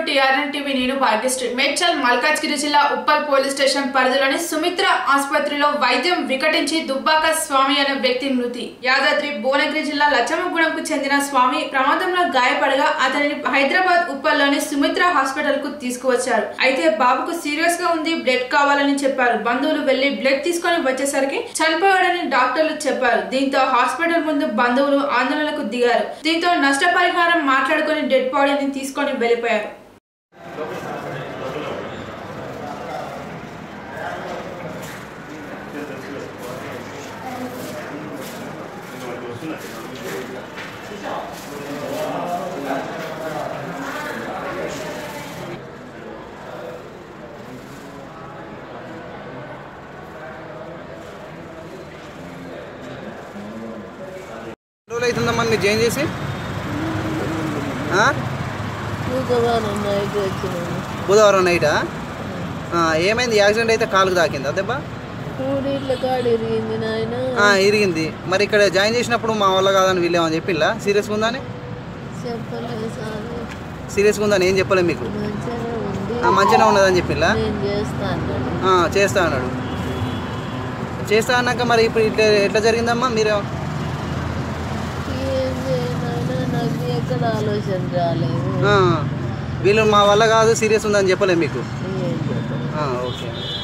TRN TV నేను భాగ్యశ్రీ మేడ్చల్ మల్కాజ్గిరి జిల్లా Uppal police station పరిధిలోని సుమిత్ర ఆసుపత్రిలో వైద్యం వికటించి దుబ్బాక స్వామి అనే వ్యక్తి మృతి యాదాద్రి భువనగిరి జిల్లా లచ్చమ్మగూడెంకు చెందిన స్వామి ప్రమాదంలో గాయపడగా అతనిని హైదరాబాద్ ఉప్పల్లోని సుమిత్ర హాస్పిటల్ కు తీసుకువచ్చారు అయితే బాబుకు సీరియస్ గా ఉంది బ్లడ్ కావాలని చెప్పారు బంధువులు వెళ్లి బ్లడ్ తీసుకొని వచ్చేసరికి చనిపోయాడని డాక్టర్లు చెప్పారు దీంతో హాస్పిటల్ ముందు బంధువులు ఆందోళనకు దిగారు దీంతో నష్టపరిహారం మాట్లాడుకొని డెడ్ బాడీని తీసుకొని వెళ్లిపోయారు రోజులు అవుతుందమ్మా మీరు జాయిన్ చేసి ఆ? బుధవారం నైట్ వచ్చినాము బుధవారం నైటా ఆ, ఏమైంది యాక్సిడెంట్ అయితే కాలుకు తాకిందా దెబ్బ మూడిట్ల కాడ ఇరిగింది నాయన ఆ, ఇరిగింది మరి ఇక్కడ జాయిన్ చేసినప్పుడు మా వల్ల కాదని వీళ్ళేమని చెప్పిల్లా సీరియస్గా ఉందని చెప్పలేదు సార్ సీరియస్గా ఉందని ఏం చెప్పలే మీకు మంచిగా ఉంది ఆ, మంచిగానే ఉన్నదని చెప్పిల్లా నేను చేస్తాను ఆ, చేస్తా అన్నాడు చేస్తా అన్నాక మరి ఇప్పుడు ఇట్లా ఎట్లా జరిగిందమ్మా మీరు ఏం చేయనైనా నాకు ఎక్కడ ఆలోచన రాలేదు ఆ, వీళ్ళు మా వల్ల కాదు సీరియస్ ఉందని చెప్పలే మీకు ఏం చెప్పను ఆ, ఓకే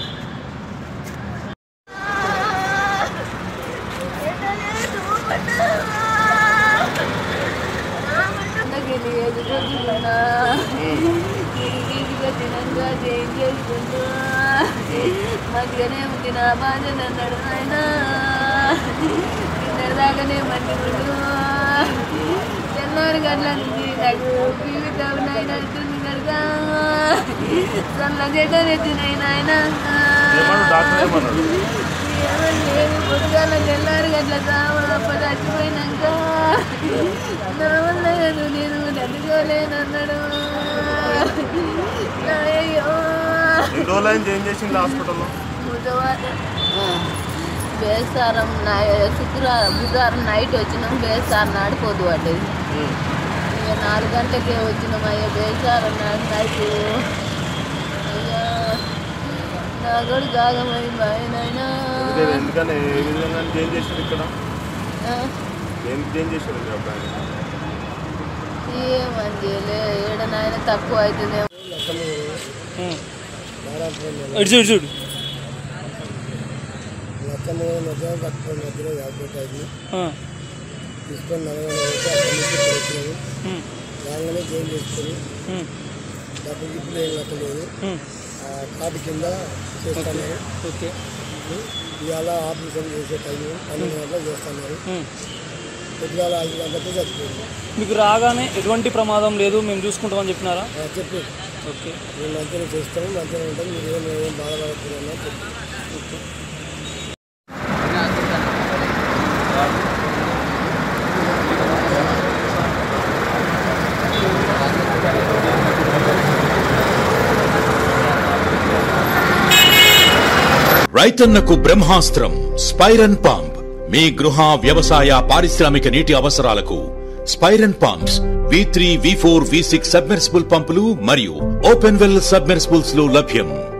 అందరికీ ఎదుగుతున్నా తీసుకొచ్చినాక చేంజ్ చేసుకుంటూ మంచిగానే ఉంది నా బాధ్యత అన్నాడు ఆయన దాకానే మంచిగుండు తెల్లారి గంటల నుంచి నాకు జీవితం నాయన అవుతుంది కనుక చల్ల చెడ్డ తెచ్చినాయి నాయన ఏమని పొద్దుగాల తెల్లారి గంటల చావప్ప చచ్చిపోయినాక నా వల్ల లేదు నేను తట్టుకోలేనన్నాడు అయ్యో ఎన్ని రోజులు ఏం చేసింది హాస్పిటల్లో బుధవారం బేస్తారం నై శుక్రవారం బుధవారం నైట్ వచ్చినాం బేస్తారం నాడు పొద్దు పడ్డది ఇక నాలుగు గంటలకే వచ్చినాం అయ్యా బేస్తారం నాడు నైట్ అయ్యా నా కూడా గాగమై బాయనైనా ఎందుకని ఎందుకని ఏ విధంగా చేంజ్ చేసారు ఇక్కడ ఏం చేంజ్ చేశారు మీరు అబ్బాయి ఏమని చేయలే ఏడ నాయన తక్కువ అవుతుందేమో ఇటు చూడు చూడు లక్కమ్మ మధ్య పట్టుకొని మధ్యలో యాభై అయింది ఆ, తీసుకొని నలభై అయితే అక్కడి నుంచి ఇక్కడ వచ్చినాము ఉమ్, రాగానే జైలు చేసుకొని ఉమ్, డబ్బులు గిప్పులు ఏం కట్టలేదు ఉమ్, ఆ కార్డు కింద చేస్తున్నారు ఓకే ఇవాళ ఆపరేషన్ చేసే టైం పన్నెండు గంటలకు చేస్తున్నారు ఉమ్. పొద్దుగాల ఐదు గంటలకే చచ్చిపోయింది మీకు రాగానే ఎటువంటి ప్రమాదం లేదు మేము చూసుకుంటామని చెప్పినారా ఆ, చెప్పి ఓకే మేము మంచిగా చేస్తాము మంచిగా ఉంటాం మీరు ఏం ఏం బాధపడకూడదు చెప్పి ఓకే రైతన్నకు బ్రహ్మాస్త్రం స్పైరన్ పంప్ మీ గృహ వ్యవసాయ పారిశ్రామిక నీటి అవసరాలకు స్పైరన్ pumps V three V four V six submersible పంపులు మరియు ఓపెన్ వెల్ సబ్మెర్సిబుల్స్ లో లభ్యం